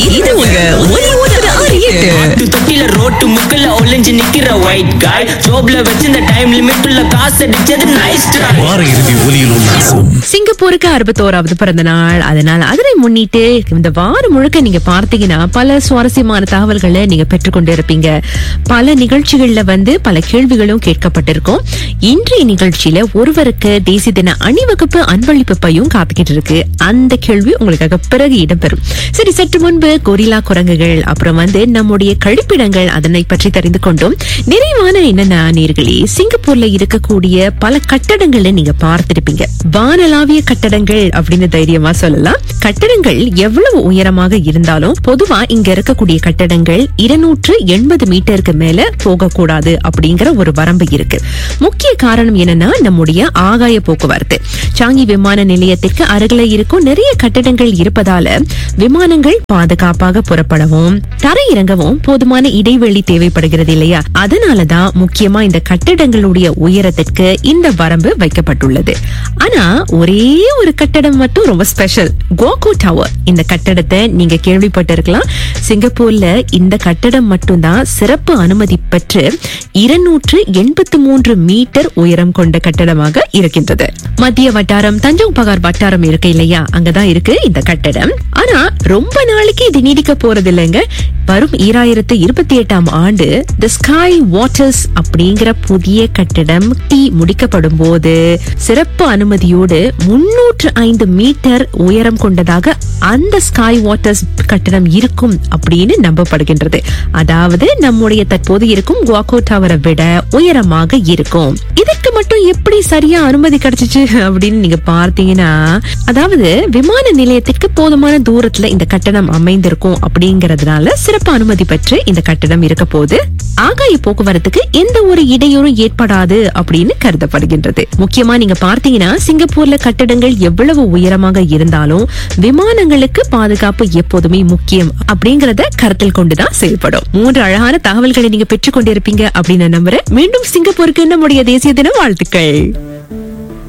இது உங்க ஒலி ஒன்பது ஆறு எட்டு மாட்டு தொட்டில ரோட்டு முக்கல ஒளிஞ்சு நிக்கிற ஒயிட் காய் ஜோப்ல வச்சிருந்த டைம் லிமிட் உள்ள காசு அடிச்சது நைஸ் ட்ரை வார இறுதி ஒலியில் உல்லாசம் சிங்கப்பூருக்கு அறுபத்தோராவது பிறந்த நாள் அதனால அதனை முன்னிட்டு இந்த வாரம் முழுக்க நீங்க பார்த்தீங்கன்னா பல சுவாரஸ்யமான தகவல்களை நீங்க பெற்றுக்கொண்டு இருப்பீங்க பல நிகழ்ச்சிகள்ல வந்து பல கேள்விகளும் கேட்கப்பட்டிருக்கும் இன்றைய நிகழ்ச்சியில ஒருவருக்கு தேசிய தின அணிவகுப்பு அன்பளிப்பு பையும் காத்துக்கிட்டு இருக்கு அந்த கேள்வி உங்களுக்காக பிறகு இடம்பெறும் சரி சற்று முன்பு கொரிலா குரங்குகள் அப்புறம் வந்து நம்முடைய கழிப்பிடங்கள் அதனை பற்றி தெரிந்து கொண்டோம் நிறைவான என்னன்னா நேர்களே சிங்கப்பூர்ல இருக்கக்கூடிய பல கட்டடங்களை நீங்க பார்த்திருப்பீங்க வானளாவிய கட்டடங்கள் அப்படின்னு தைரியமா சொல்லலாம் கட்டடங்கள் எவ்வளவு உயரமாக இருந்தாலும் பொதுவா இங்க இருக்கக்கூடிய கட்டடங்கள் இருநூற்று எண்பது மீட்டருக்கு மேல போகக்கூடாது அப்படிங்கிற ஒரு வரம்பு இருக்கு முக்கிய காரணம் என்னன்னா நம்முடைய ஆகாய போக்குவரத்து சாங்கி விமான நிலையத்திற்கு அருகில இருக்கும் நிறைய கட்டடங்கள் இருப்பதால விமானங்கள் பாதுகாப்பாக புறப்படவும் தரையிறங்கவும் போதுமான இடைவெளி தேவைப்படுகிறது இல்லையா அதனாலதான் முக்கியமா இந்த கட்டடங்களுடைய உயரத்திற்கு இந்த வரம்பு வைக்கப்பட்டுள்ளது ஆனா ஒரே ஒரு கட்டடம் மட்டும் ரொம்ப ஸ்பெஷல் கோகோ டவர் இந்த கட்டடத்தை நீங்க கேள்விப்பட்டிருக்கலாம் சிங்கப்பூர்ல இந்த கட்டடம் மட்டும்தான் சிறப்பு அனுமதி பெற்று இருநூற்று எண்பத்தி மூன்று மீட்டர் உயரம் கொண்ட கட்டடமாக இருக்கின்றது மத்திய வட்டாரம் தஞ்சோங் பகார் வட்டாரம் இருக்கு இல்லையா அங்கதான் இருக்கு இந்த கட்டடம் ஆனா ரொம்ப நாளைக்கு இது நீடிக்க போறது இல்லைங்க வரும் ஈராயிரத்து இருபத்தி எட்டாம் ஆண்டு தி ஸ்கை வாட்டர்ஸ் அப்படிங்கிற புதிய கட்டடம் டி முடிக்கப்படும் போது சிறப்பு அனுமதியோடு முன்னூற்று ஐந்து மீட்டர் உயரம் கொண்டதாக அந்த ஸ்கை வாட்டர்ஸ் கட்டடம் இருக்கும் அப்படின்னு நம்பப்படுகின்றது அதாவது நம்முடைய தற்போது இருக்கும் குவாக்கோ டவரை விட உயரமாக இருக்கும் இதுக்கு மட்டும் எப்படி சரியா அனுமதி கிடைச்சிச்சு அப்படின்னு நீங்க பார்த்தீங்கன்னா அதாவது விமான நிலையத்திற்கு போதுமான தூரத்துல இந்த கட்டடம் அமைந்திருக்கும் அப்படிங்கறதுனால சிறப்பு அனுமதி பெற்று இந்த கட்டடம் இருக்க போது ஆகாய போக்குவரத்துக்கு எந்த ஒரு இடையூறும் ஏற்படாது அப்படின்னு கருதப்படுகின்றது முக்கியமா நீங்க பார்த்தீங்கன்னா சிங்கப்பூர்ல கட்டடங்கள் எவ்வளவு உயரமாக இருந்தாலும் விமானங்களுக்கு பாதுகாப்பு எப்போதுமே முக்கியம் அப்படிங்கறத கருத்தில் கொண்டுதான் செயல்படும் மூன்று அழகான தகவல்களை நீங்க பெற்றுக் கொண்டிருப்பீங்க அப்படின்னு நான் நம்புறேன் மீண்டும் சிங்கப்பூருக்கு நம்முடைய தேசிய தின வாழ்த்துக்கள்